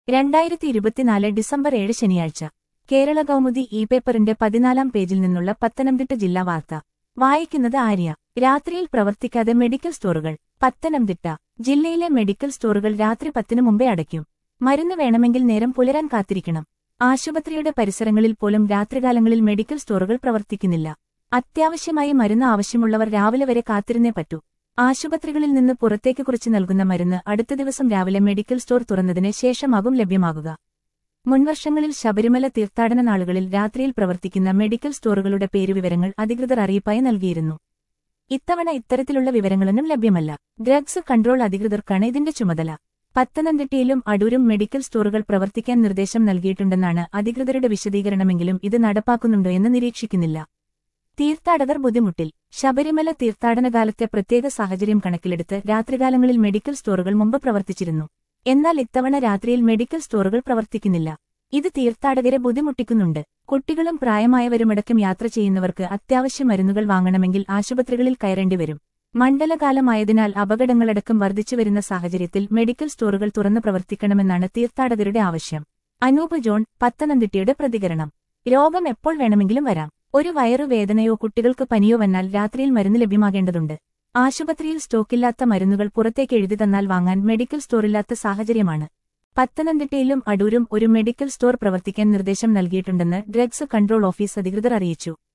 രണ്ടായിരത്തി ഇരുപത്തിനാല് ഡിസംബർ ഏഴ് ശനിയാഴ്ച കേരള കൗമുദി ഇ പേപ്പറിന്റെ പതിനാലാം പേജിൽ നിന്നുള്ള പത്തനംതിട്ട ജില്ലാ വാർത്ത വായിക്കുന്നത് ആര്യ രാത്രിയിൽ പ്രവർത്തിക്കാതെ മെഡിക്കൽ സ്റ്റോറുകൾ പത്തനംതിട്ട ജില്ലയിലെ മെഡിക്കൽ സ്റ്റോറുകൾ രാത്രി പത്തിനു മുമ്പേ അടയ്ക്കും മരുന്ന് വേണമെങ്കിൽ നേരം പുലരാൻ കാത്തിരിക്കണം ആശുപത്രിയുടെ പരിസരങ്ങളിൽ പോലും രാത്രികാലങ്ങളിൽ മെഡിക്കൽ സ്റ്റോറുകൾ പ്രവർത്തിക്കുന്നില്ല അത്യാവശ്യമായി മരുന്ന് ആവശ്യമുള്ളവർ രാവിലെ വരെ കാത്തിരുന്നേ പറ്റൂ ആശുപത്രികളിൽ നിന്ന് പുറത്തേക്ക് കുറിച്ച് നൽകുന്ന മരുന്ന് അടുത്ത ദിവസം രാവിലെ മെഡിക്കൽ സ്റ്റോർ തുറന്നതിന് ശേഷമാകും ലഭ്യമാകുക മുൻവർഷങ്ങളിൽ ശബരിമല തീർത്ഥാടന നാളുകളിൽ രാത്രിയിൽ പ്രവർത്തിക്കുന്ന മെഡിക്കൽ സ്റ്റോറുകളുടെ പേരുവിവരങ്ങൾ അധികൃതർ അറിയിപ്പായി നൽകിയിരുന്നു ഇത്തവണ ഇത്തരത്തിലുള്ള വിവരങ്ങളൊന്നും ലഭ്യമല്ല ഡ്രഗ്സ് കൺട്രോൾ അധികൃതർക്കാണ് ഇതിന്റെ ചുമതല പത്തനംതിട്ടയിലും അടൂരും മെഡിക്കൽ സ്റ്റോറുകൾ പ്രവർത്തിക്കാൻ നിർദ്ദേശം നൽകിയിട്ടുണ്ടെന്നാണ് അധികൃതരുടെ വിശദീകരണമെങ്കിലും ഇത് നടപ്പാക്കുന്നുണ്ടോ എന്ന് നിരീക്ഷിക്കുന്നില്ല തീർത്ഥാടകർ ബുദ്ധിമുട്ടിൽ ശബരിമല തീർത്ഥാടനകാലത്തെ പ്രത്യേക സാഹചര്യം കണക്കിലെടുത്ത് രാത്രികാലങ്ങളിൽ മെഡിക്കൽ സ്റ്റോറുകൾ മുമ്പ് പ്രവർത്തിച്ചിരുന്നു എന്നാൽ ഇത്തവണ രാത്രിയിൽ മെഡിക്കൽ സ്റ്റോറുകൾ പ്രവർത്തിക്കുന്നില്ല ഇത് തീർത്ഥാടകരെ ബുദ്ധിമുട്ടിക്കുന്നുണ്ട് കുട്ടികളും പ്രായമായവരുമടക്കം യാത്ര ചെയ്യുന്നവർക്ക് അത്യാവശ്യ മരുന്നുകൾ വാങ്ങണമെങ്കിൽ ആശുപത്രികളിൽ കയറേണ്ടി വരും മണ്ഡലകാലമായതിനാൽ അപകടങ്ങളടക്കം വർദ്ധിച്ചുവരുന്ന സാഹചര്യത്തിൽ മെഡിക്കൽ സ്റ്റോറുകൾ തുറന്ന് പ്രവർത്തിക്കണമെന്നാണ് തീർത്ഥാടകരുടെ ആവശ്യം അനൂപ് ജോൺ പത്തനംതിട്ടയുടെ പ്രതികരണം രോഗം എപ്പോൾ വേണമെങ്കിലും വരാം ഒരു വയറുവേദനയോ കുട്ടികൾക്ക് പനിയോ വന്നാൽ രാത്രിയിൽ മരുന്ന് ലഭ്യമാകേണ്ടതുണ്ട് ആശുപത്രിയിൽ സ്റ്റോക്കില്ലാത്ത മരുന്നുകൾ പുറത്തേക്ക് എഴുതി തന്നാൽ വാങ്ങാൻ മെഡിക്കൽ സ്റ്റോറില്ലാത്ത സാഹചര്യമാണ് പത്തനംതിട്ടയിലും അടൂരും ഒരു മെഡിക്കൽ സ്റ്റോർ പ്രവർത്തിക്കാൻ നിർദ്ദേശം നൽകിയിട്ടുണ്ടെന്ന് ഡ്രഗ്സ് കൺട്രോൾ ഓഫീസ് അധികൃതർ അറിയിച്ചു